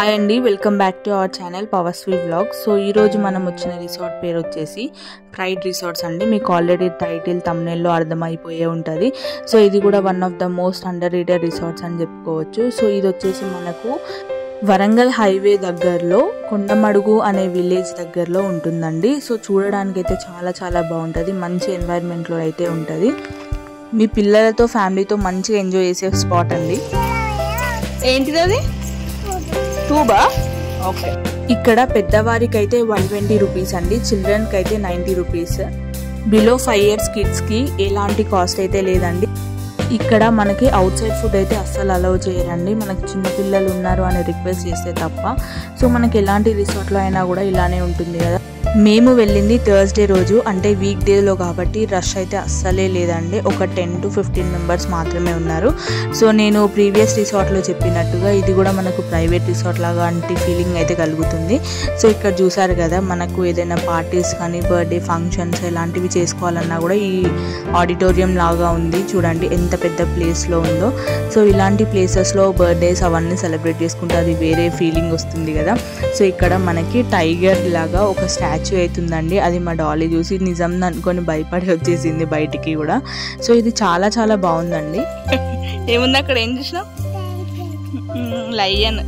Hi అండి welcome back to our channel power sweet vlog so ఈ రోజు మనం వచ్చిన రిసార్ట్ పేరు వచ్చేసి ప్రైడ్ రిసార్ట్స్ అండి మీకు ఆల్రెడీ టైటిల్ తమ్నెల్లో అర్థమైపోయే ఉంటుంది సో ఇది కూడా one of the most underrated resorts అని చెప్పుకోవచ్చు సో ఇది వచ్చేసి మనకు వరంగల్ హైవే దగ్గరలో కొండమడుగు అనే విలేజ్ దగ్గరలో ఉంటుందండి సో చూడడానికి అయితే చాలా చాలా బాగుంటుంది మంచి ఎన్వైర్న్మెంట్లో అయితే ఉంటుంది మీ పిల్లలతో ఫ్యామిలీతో మంచిగా ఎంజాయ్ చేసే స్పాట్ అండి ఏంటిది అది టూబా ఓకే ఇక్కడ పెద్దవారికి అయితే వన్ ట్వంటీ రూపీస్ అండి చిల్డ్రన్కి అయితే ninety rupees below five years కిడ్స్కి ఎలాంటి కాస్ట్ అయితే లేదండి ఇక్కడ మనకి అవుట్ సైడ్ ఫుడ్ అయితే అస్సలు అలౌ చేయరండి మనకి చిన్న పిల్లలు ఉన్నారు అని రిక్వెస్ట్ చేస్తే తప్ప సో మనకి ఎలాంటి రిసార్ట్లో అయినా కూడా ఇలానే ఉంటుంది కదా మేము వెళ్ళింది థర్స్డే రోజు అంటే వీక్ డేలో కాబట్టి రష్ అయితే అస్సలే లేదండి ఒక టెన్ టు ఫిఫ్టీన్ మెంబర్స్ మాత్రమే ఉన్నారు సో నేను ప్రీవియస్ రిసార్ట్లో చెప్పినట్టుగా ఇది కూడా మనకు ప్రైవేట్ రిసార్ట్ లాగా అంటే ఫీలింగ్ అయితే కలుగుతుంది సో ఇక్కడ చూసారు కదా మనకు ఏదైనా పార్టీస్ కానీ బర్త్డే ఫంక్షన్స్ ఇలాంటివి చేసుకోవాలన్నా కూడా ఈ ఆడిటోరియం లాగా ఉంది చూడండి ఎంత పెద్ద ప్లేస్లో ఉందో సో ఇలాంటి ప్లేసెస్లో బర్త్డేస్ అవన్నీ సెలబ్రేట్ చేసుకుంటే అది వేరే ఫీలింగ్ వస్తుంది కదా సో ఇక్కడ మనకి టైగర్ లాగా ఒక స్టాచ్యూ అవుతుందండి అది మా డాలీ చూసి నిజం అనుకొని భయపడి వచ్చేసింది బయటికి కూడా సో ఇది చాలా చాలా బాగుందండి ఏముంది అక్కడ ఏం చూసినా లయన్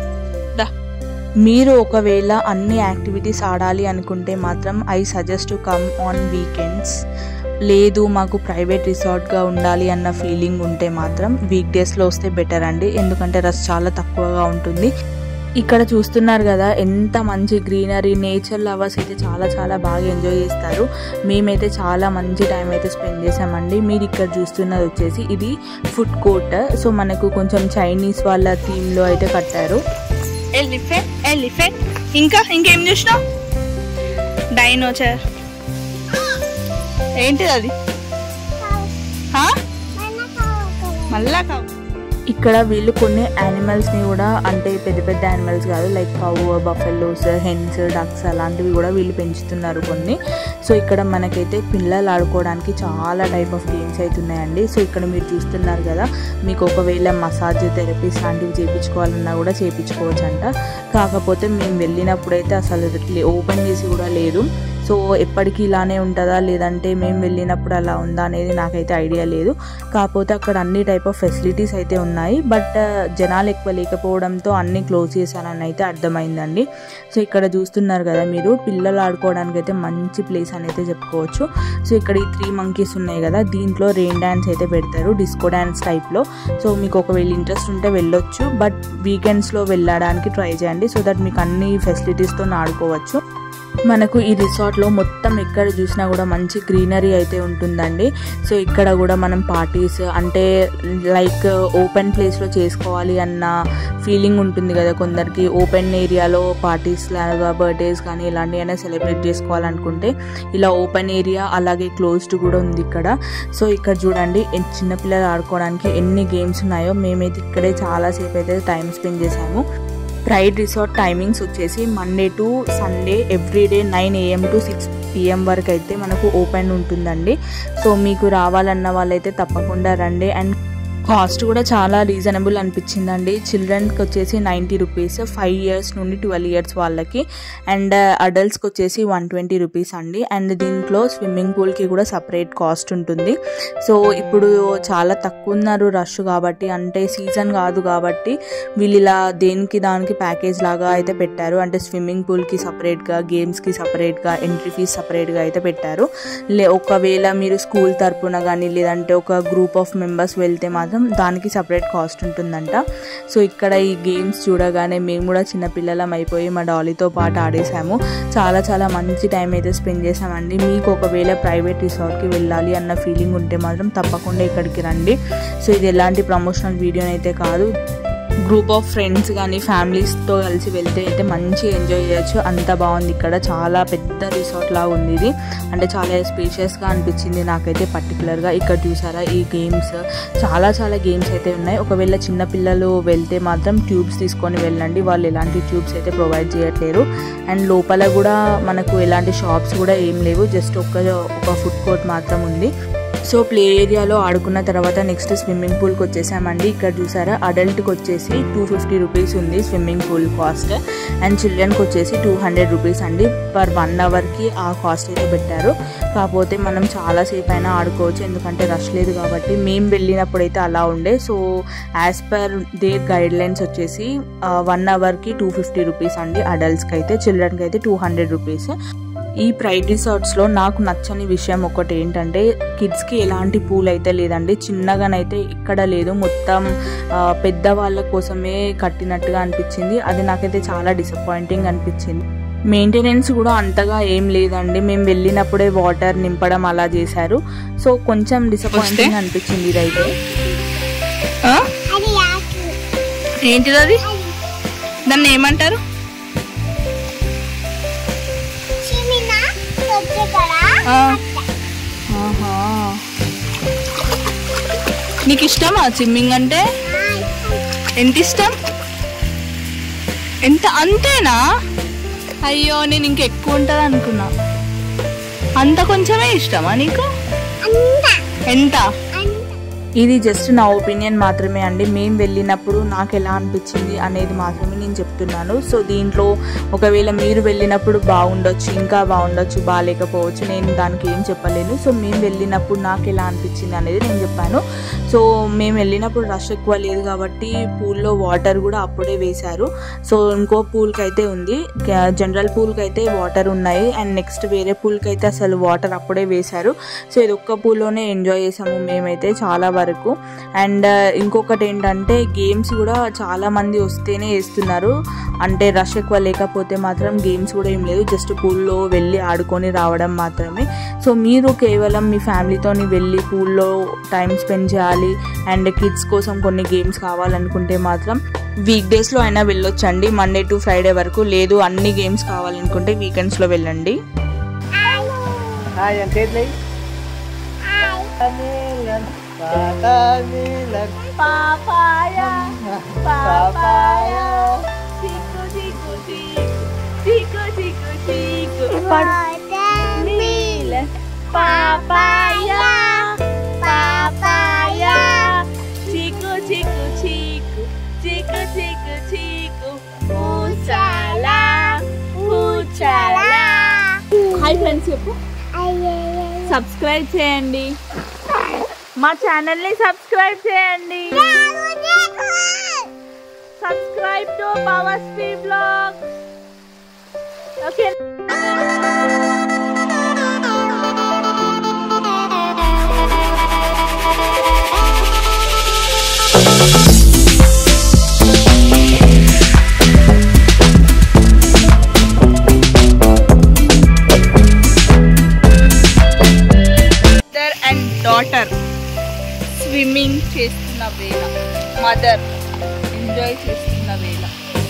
మీరు ఒకవేళ అన్ని యాక్టివిటీస్ ఆడాలి అనుకుంటే మాత్రం I suggest to come on weekends లేదు మాకు ప్రైవేట్ రిసార్ట్గా ఉండాలి అన్న ఫీలింగ్ ఉంటే మాత్రం వీక్ డేస్లో వస్తే బెటర్ అండి ఎందుకంటే రష్ చాలా తక్కువగా ఉంటుంది ఇక్కడ చూస్తున్నారు కదా ఎంత మంచి గ్రీనరీ నేచర్ లవర్స్ అయితే చాలా చాలా బాగా ఎంజాయ్ చేస్తారు మేమైతే చాలా మంచి టైం అయితే స్పెండ్ చేసామండి మీరు ఇక్కడ చూస్తున్నది వచ్చేసి ఇది ఫుడ్ కోర్ట్ సో మనకు కొంచెం చైనీస్ వాళ్ళ థీమ్లో అయితే కట్టారు ఎలిఫెంట్ ఎలిఫెంట్ ఇంకా ఇంకేం చూసినావు డైనోచర్ ఏంటిది అది హా? మళ్ళా కావు ఇక్కడ వీళ్ళు కొన్ని యానిమల్స్ని కూడా అంటే పెద్ద పెద్ద యానిమల్స్ కాదు like cow buffaloes hens ducks అలాంటివి కూడా వీళ్ళు పెంచుతున్నారు కొన్ని సో ఇక్కడ మనకైతే పిల్లలు ఆడుకోవడానికి చాలా టైప్ ఆఫ్ గేమ్స్ అయితే ఉన్నాయండి సో ఇక్కడ మీరు చూస్తున్నారు కదా మీకు ఒకవేళ మసాజ్ థెరపీస్ లాంటివి చేయించుకోవాలన్నా కూడా చేయించుకోవచ్చు అంట కాకపోతే మేము వెళ్ళినప్పుడైతే అసలు ఓపెన్ చేసి కూడా లేదు సో ఎప్పటికీ ఇలానే ఉంటుందా లేదంటే మేము వెళ్ళినప్పుడు అలా ఉందా అనేది నాకైతే ఐడియా లేదు కాకపోతే అక్కడ అన్ని టైప్ ఆఫ్ ఫెసిలిటీస్ అయితే ఉన్నాయి బట్ జనాలు ఎక్కువ లేకపోవడంతో అన్ని క్లోజ్ చేశారని అయితే అర్థమైందండి సో ఇక్కడ చూస్తున్నారు కదా మీరు పిల్లలు ఆడుకోవడానికి అయితే మంచి ప్లేస్ అని అయితే చెప్పుకోవచ్చు సో ఇక్కడ ఈ త్రీ మంకీస్ ఉన్నాయి కదా దీంట్లో రెయిన్ డ్యాన్స్ అయితే పెడతారు డిస్కో డ్యాన్స్ టైప్లో సో మీకు ఒకవేళ ఇంట్రెస్ట్ ఉంటే వెళ్ళొచ్చు బట్ వీకెండ్స్లో వెళ్ళడానికి ట్రై చేయండి సో దట్ మీకు అన్ని ఫెసిలిటీస్తో ఆడుకోవచ్చు మనకు ఈ రిసార్ట్లో మొత్తం ఎక్కడ చూసినా కూడా మంచి గ్రీనరీ అయితే ఉంటుందండి సో ఇక్కడ కూడా మనం పార్టీస్ అంటే లైక్ ఓపెన్ ప్లేస్లో చేసుకోవాలి అన్న ఫీలింగ్ ఉంటుంది కదా కొందరికి ఓపెన్ ఏరియాలో పార్టీస్ లాగా బర్త్డేస్ కానీ ఇలాంటివైనా సెలబ్రేట్ చేసుకోవాలనుకుంటే ఇలా ఓపెన్ ఏరియా అలాగే క్లోజ్డ్ కూడా ఉంది ఇక్కడ సో ఇక్కడ చూడండి ఎన్- చిన్నపిల్లలు ఆడుకోవడానికి ఎన్ని గేమ్స్ ఉన్నాయో మేమైతే ఇక్కడే చాలాసేపు అయితే టైం స్పెండ్ చేసాము ప్రైడ్ రిసార్ట్ టైమింగ్స్ వచ్చేసి Monday to Sunday every day nine AM to six PM వరకు అయితే మనకు ఓపెన్ ఉంటుందండి సో మీకు రావాలన్న వాళ్ళైతే తప్పకుండా రండి అండ్ కాస్ట్ కూడా చాలా రీజనబుల్ అనిపించిందండి చిల్డ్రన్కి వచ్చేసి నైంటీ రూపీస్ ఫైవ్ ఇయర్స్ నుండి ట్వెల్వ్ ఇయర్స్ వాళ్ళకి అండ్ అడల్ట్స్కి వచ్చేసి వన్ ట్వంటీ రూపీస్ అండి అండ్ దీంట్లో స్విమ్మింగ్ పూల్కి కూడా సపరేట్ కాస్ట్ ఉంటుంది సో ఇప్పుడు చాలా తక్కువ ఉన్నారు రష్ కాబట్టి అంటే సీజన్ కాదు కాబట్టి వీళ్ళు ఇలా దేనికి దానికి ప్యాకేజ్ లాగా అయితే పెట్టారు అంటే స్విమ్మింగ్ పూల్కి సపరేట్గా గేమ్స్కి సపరేట్గా ఎంట్రీ ఫీజ్ సపరేట్గా అయితే పెట్టారు లే ఒకవేళ మీరు స్కూల్ తరపున కానీ లేదంటే ఒక గ్రూప్ ఆఫ్ మెంబర్స్ వెళ్తే మాత్రం దానికి సపరేట్ కాస్ట్ ఉంటుందంట సో ఇక్కడ ఈ గేమ్స్ చూడగానే మేము కూడా చిన్నపిల్లలం అయిపోయి మా డాలీతో పాటు ఆడేసాము చాలా చాలా మంచి టైం అయితే స్పెండ్ చేసామండి మీకు ఒకవేళ ప్రైవేట్ రిసార్ట్కి వెళ్ళాలి అన్న ఫీలింగ్ ఉంటే మాత్రం తప్పకుండా ఇక్కడికి రండి సో ఇది ఎలాంటి ప్రమోషనల్ వీడియో అయితే కాదు గ్రూప్ ఆఫ్ ఫ్రెండ్స్ కానీ ఫ్యామిలీస్తో కలిసి వెళ్తే అయితే మంచిగా ఎంజాయ్ చేయొచ్చు అంత బాగుంది ఇక్కడ చాలా పెద్ద రిసార్ట్ లాగా ఉంది ఇది అంటే చాలా స్పేషియస్గా అనిపించింది నాకైతే పర్టికులర్గా ఇక్కడ చూసారా ఈ గేమ్స్ చాలా చాలా గేమ్స్ అయితే ఉన్నాయి ఒకవేళ చిన్న పిల్లలు వెళ్తే మాత్రం ట్యూబ్స్ తీసుకొని వెళ్ళండి వాళ్ళు ఎలాంటి ట్యూబ్స్ అయితే ప్రొవైడ్ చేయట్లేరు అండ్ లోపల కూడా మనకు ఎలాంటి షాప్స్ కూడా ఏం లేవు జస్ట్ ఒక ఒక ఫుడ్ కోర్ట్ మాత్రం ఉంది సో ప్లే ఏరియాలో ఆడుకున్న తర్వాత నెక్స్ట్ స్విమ్మింగ్ పూల్కి వచ్చేసామండి ఇక్కడ చూసారా అడల్ట్కి వచ్చేసి టూ ఫిఫ్టీ రూపీస్ ఉంది స్విమ్మింగ్ పూల్ కాస్ట్ అండ్ చిల్డ్రన్కి వచ్చేసి టూ హండ్రెడ్ రూపీస్ అండి పర్ వన్ అవర్కి ఆ కాస్ట్ అయితే పెట్టారు కాకపోతే మనం చాలాసేపు అయినా ఆడుకోవచ్చు ఎందుకంటే రష్ లేదు కాబట్టి మేము వెళ్ళినప్పుడు అయితే అలా ఉండే so as per their guidelines వచ్చేసి వన్ అవర్కి టూ ఫిఫ్టీ రూపీస్ అండి అడల్ట్స్కి అయితే చిల్డ్రన్కి అయితే టూ హండ్రెడ్ రూపీస్ ఈ ప్రైడ్ రిసార్ట్స్లో నాకు నచ్చని విషయం ఒకటి ఏంటంటే కిడ్స్కి ఎలాంటి పూల్ అయితే లేదండి చిన్నగానైతే ఇక్కడ లేదు మొత్తం ఆ, పెద్దవాళ్ళ కోసమే కట్టినట్టుగా అనిపించింది అది నాకైతే చాలా డిసప్పాయింటింగ్ అనిపించింది మెయింటెనెన్స్ కూడా అంతగా ఏం లేదండి మేము వెళ్ళినప్పుడే వాటర్ నింపడం అలా చేశారు సో కొంచెం డిసప్పాయింటింగ్ అనిపించింది ఇదైతే ఆ? అది ఆకు ఏంటిది అది దాన్ని ఏమంటారు చిమిన తొట్టు కదా ఆ. ఆహా. నీకు ఇష్టమా స్విమ్మింగ్ అంటే ఎంత ఇష్టం ఎంత అంతేనా అయ్యో నేను ఇంక ఎక్కువ ఉంటుంది అనుకున్నా అంత కొంచెమే ఇష్టమా నీకు అంత ఎంత అంత ఇది జస్ట్ నా ఒపీనియన్ మాత్రమే అండి మేము వెళ్ళినప్పుడు నాకు ఎలా అనిపించింది అనేది మాత్రమే నేను చెప్తున్నాను సో దీంట్లో ఒకవేళ మీరు వెళ్ళినప్పుడు బాగుండొచ్చు ఇంకా బాగుండొచ్చు బాగాలేకపోవచ్చు నేను దానికి ఏం చెప్పలేను సో మేము వెళ్ళినప్పుడు నాకు ఎలా అనిపించింది అనేది నేను చెప్పాను సో మేము వెళ్ళినప్పుడు రష్ ఎక్కువ లేదు కాబట్టి పూల్లో వాటర్ కూడా అప్పుడే వేశారు సో ఇంకో పూల్కి అయితే ఉంది జనరల్ పూల్కి అయితే వాటర్ ఉన్నాయి అండ్ నెక్స్ట్ వేరే పూల్కి అయితే అసలు వాటర్ అప్పుడే వేశారు సో ఇది ఒక్క పూల్లోనే ఎంజాయ్ చేసాము మేమైతే చాలా వరకు అండ్ ఇంకొకటి ఏంటంటే గేమ్స్ కూడా చాలా మంది వస్తేనే వేస్తున్నారు అంటే రష్ ఎక్కువ లేకపోతే మాత్రం గేమ్స్ కూడా ఏం లేదు జస్ట్ పూల్లో వెళ్ళి ఆడుకొని రావడం మాత్రమే సో మీరు కేవలం మీ ఫ్యామిలీతోని వెళ్ళి పూల్లో టైం స్పెండ్ చేయాలి అండ్ కిడ్స్ కోసం కొన్ని గేమ్స్ కావాలనుకుంటే మాత్రం వీక్ డేస్లో అయినా వెళ్ళొచ్చండి మండే టు ఫ్రైడే వరకు లేదు అన్ని గేమ్స్ కావాలనుకుంటే వీకెండ్స్లో వెళ్ళండి Hai, yang kait lagi. Watermelon, watermelon, పాపాయా papaya. చిక్కు చిక్కు చిక్కు చిక్కు చిక్కు వాటర్మిలన్ పాపాయా పాపాయా చిక్కు చిక్కు చిక్కు చిక్కు చిక్కు చిక్కు పూచాలా పూచాలా హాయ్ ఫ్రెండ్స్ చెప్పు సబ్స్క్రైబ్ చేయండి మా ఛానల్ని సబ్స్క్రైబ్ చేయండి subscribe to power speed blog okay mother and daughter swimming చేస్తున్న వేళ మదర్ ఎంజాయ్ చేస్తున్న వేళ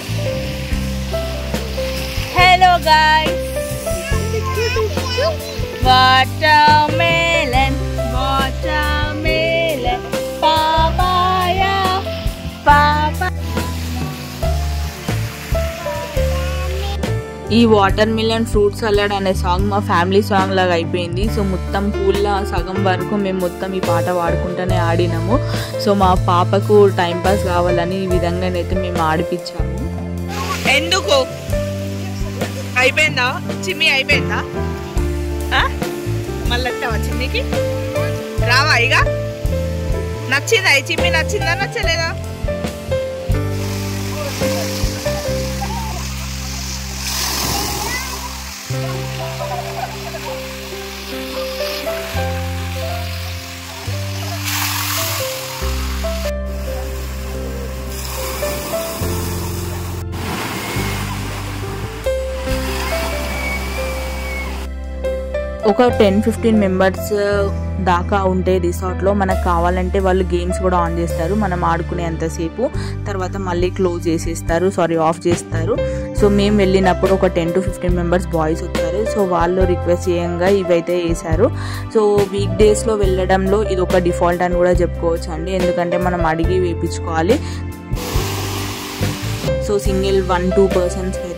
hello guys watermelon watermelon papaya పాపా ఈ వాటర్ మిలన్ ఫ్రూట్ సలాడ్ అనే సాంగ్ మా ఫ్యామిలీ సాంగ్ లాగా అయిపోయింది సో మొత్తం పూల సగం వరకు మేము మొత్తం ఈ పాట పాడుకుంటూనే ఆడినాము సో మా పాపకు టైం పాస్ కావాలని ఈ విధంగానైతే మేము ఆడిపించాము ఎందుకు అయిపోయిందా చిమ్మి అయిపోయిందా ఆ? మళ్ళీ వచ్చావా చిమ్మికి రావా ఇక నచ్చిందా ఈ చిమ్మి నచ్చిందా నచ్చలేదా ఒక టెన్ ఫిఫ్టీన్ మెంబర్స్ దాకా ఉంటే రిసార్ట్లో మనకు కావాలంటే వాళ్ళు గేమ్స్ కూడా ఆన్ చేస్తారు మనం ఆడుకునేంతసేపు తర్వాత మళ్ళీ క్లోజ్ చేసేస్తారు సారీ ఆఫ్ చేస్తారు సో మేము వెళ్ళినప్పుడు ఒక ten to fifteen members boys వచ్చారు సో వాళ్ళు రిక్వెస్ట్ చేయంగా ఇవైతే వేశారు సో వీక్ డేస్లో వెళ్ళడంలో ఇది ఒక డిఫాల్ట్ అని కూడా చెప్పుకోవచ్చు అండి ఎందుకంటే మనం అడిగి వేయించుకోవాలి సో సింగిల్ వన్ టూ పర్సన్స్కి అయితే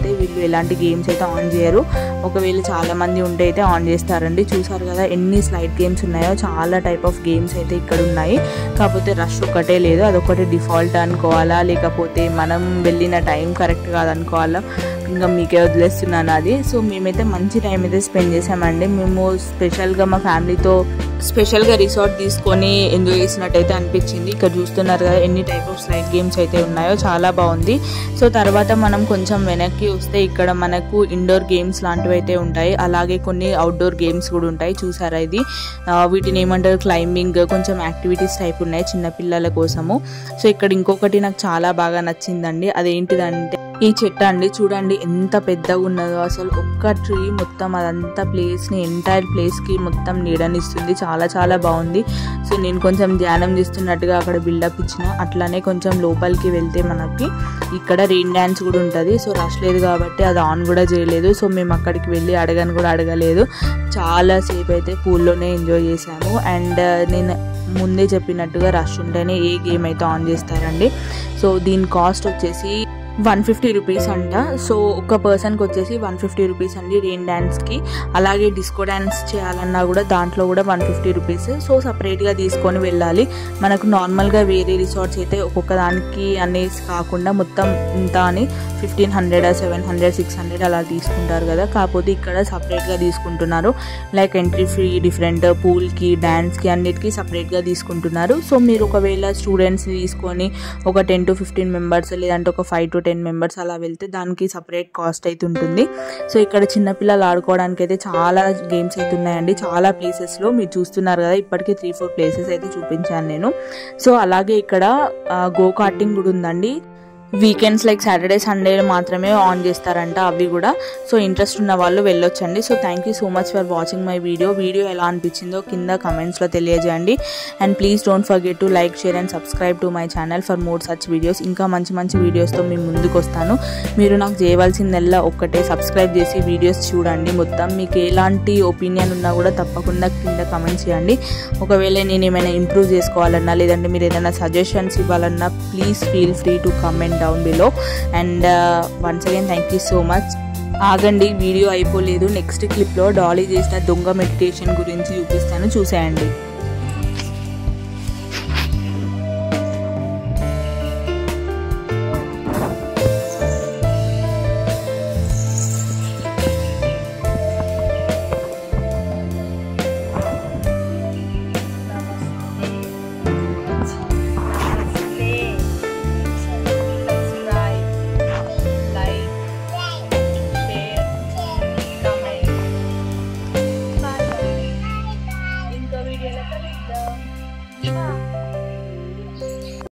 అయితే వీళ్ళు ఎలాంటి గేమ్స్ అయితే ఆన్ చేయరు ఒకవేళ చాలా మంది ఉంటే అయితే ఆన్ చేస్తారండి చూసారు కదా ఎన్ని స్లైడ్ గేమ్స్ ఉన్నాయో చాలా టైప్ ఆఫ్ గేమ్స్ అయితే ఇక్కడ ఉన్నాయి కాకపోతే రష్ ఒకటే లేదు అదొకటి డిఫాల్ట్ అనుకోవాలా లేకపోతే మనం వెళ్ళిన టైం కరెక్ట్ కాదనుకోవాలా ఇంకా మీకే వదిలేస్తున్నాను అది సో మేమైతే మంచి టైం అయితే స్పెండ్ చేసామండి మేము స్పెషల్గా మా ఫ్యామిలీతో స్పెషల్గా రిసార్ట్ తీసుకొని ఎంజాయ్ చేసినట్టయితే అనిపించింది ఇక్కడ చూస్తున్నారు కదా ఎన్ని టైప్ ఆఫ్ స్లైడ్ గేమ్స్ అయితే ఉన్నాయో చాలా బాగుంది సో తర్వాత మనం కొంచెం వెనక్కి వస్తే ఇక్కడ మనకు ఇండోర్ గేమ్స్ లాంటివి అయితే ఉంటాయి అలాగే కొన్ని అవుట్డోర్ గేమ్స్ కూడా ఉంటాయి చూసారా ఇది ఆ, వీటిని ఏమంటారు క్లైంబింగ్ కొంచెం యాక్టివిటీస్ టైప్ ఉన్నాయి చిన్న పిల్లల కోసము సో ఇక్కడ ఇంకొకటి నాకు చాలా బాగా నచ్చిందండి అదేంటిదంటే ఈ చెట్టు అండి చూడండి ఎంత పెద్దగా ఉన్నదో అసలు ఒక్క ట్రీ మొత్తం అదంతా ప్లేస్ని ఎంటైర్ ప్లేస్కి మొత్తం నీడనిస్తుంది చాలా చాలా బాగుంది సో నేను కొంచెం ధ్యానం చేస్తున్నట్టుగా అక్కడ బిల్డప్ ఇచ్చిన అట్లానే కొంచెం లోపలికి వెళ్తే మనకి ఇక్కడ రెయిన్ డ్యాన్స్ కూడా ఉంటుంది సో రష్ లేదు కాబట్టి అది ఆన్ కూడా చేయలేదు సో మేము అక్కడికి వెళ్ళి అడగని కూడా అడగలేదు చాలా సేపు అయితే పూల్లోనే ఎంజాయ్ చేశాము అండ్ నేను ముందే చెప్పినట్టుగా రష్ ఉంటేనే ఏ గేమ్ అయితే ఆన్ చేస్తారండి సో దీని కాస్ట్ వచ్చేసి వన్ ఫిఫ్టీ రూపీస్ అంట సో ఒక పర్సన్కి వచ్చేసి వన్ ఫిఫ్టీ రూపీస్ అండి రెయిన్ డ్యాన్స్కి అలాగే డిస్కో డ్యాన్స్ చేయాలన్నా కూడా దాంట్లో కూడా వన్ ఫిఫ్టీ రూపీస్ సో సపరేట్గా తీసుకొని వెళ్ళాలి మనకు నార్మల్గా వేరే రిసార్ట్స్ అయితే ఒక్కొక్క దానికి అనేసి కాకుండా మొత్తం ఇంత అని fifteen hundred seven hundred six hundred అలా తీసుకుంటారు కదా కాకపోతే ఇక్కడ సపరేట్గా తీసుకుంటున్నారు లైక్ ఎంట్రీ ఫ్రీ డిఫరెంట్ పూల్కి డ్యాన్స్కి అన్నిటికీ సపరేట్గా తీసుకుంటున్నారు సో మీరు ఒకవేళ స్టూడెంట్స్ని తీసుకొని ఒక టెన్ టు ఫిఫ్టీన్ మెంబర్స్ లేదంటే ఒక ఫైవ్ టు టెన్ మెంబర్స్ అలా వెళ్తే దానికి సపరేట్ కాస్ట్ అయితే ఉంటుంది సో ఇక్కడ చిన్నపిల్లలు ఆడుకోవడానికి అయితే చాలా గేమ్స్ అయితే ఉన్నాయండి చాలా ప్లేసెస్లో మీరు చూస్తున్నారు కదా ఇప్పటికీ త్రీ ఫోర్ ప్లేసెస్ అయితే చూపించాను నేను సో అలాగే ఇక్కడ గో కార్టింగ్ కూడా ఉందండి వీకెండ్స్ లైక్ సాటర్డే సండే మాత్రమే ఆన్ చేస్తారంట అవి కూడా సో ఇంట్రెస్ట్ ఉన్న వాళ్ళు వెళ్ళొచ్చండి so thank you so much for watching my video video ఎలా అనిపించిందో కింద కమెంట్స్లో తెలియజేయండి and please don't forget to like share and subscribe to my channel for more such videos ఇంకా మంచి మంచి వీడియోస్తో మీ ముందుకు వస్తాను మీరు నాకు చేయవలసిందల్లా ఒక్కటే సబ్స్క్రైబ్ చేసి వీడియోస్ చూడండి మొత్తం మీకు ఎలాంటి ఒపీనియన్ ఉన్నా కూడా తప్పకుండా కింద కమెంట్స్ చేయండి ఒకవేళ నేను ఏమైనా ఇంప్రూవ్ చేసుకోవాలన్నా లేదంటే మీరు ఏదైనా సజెషన్స్ ఇవ్వాలన్నా please feel free to comment down below and once again thank you so much ఆగండి వీడియో అయిపోలేదు నెక్స్ట్ క్లిప్లో డాలీ చేసిన దొంగ మెడిటేషన్ గురించి చూపిస్తాను చూసేయండి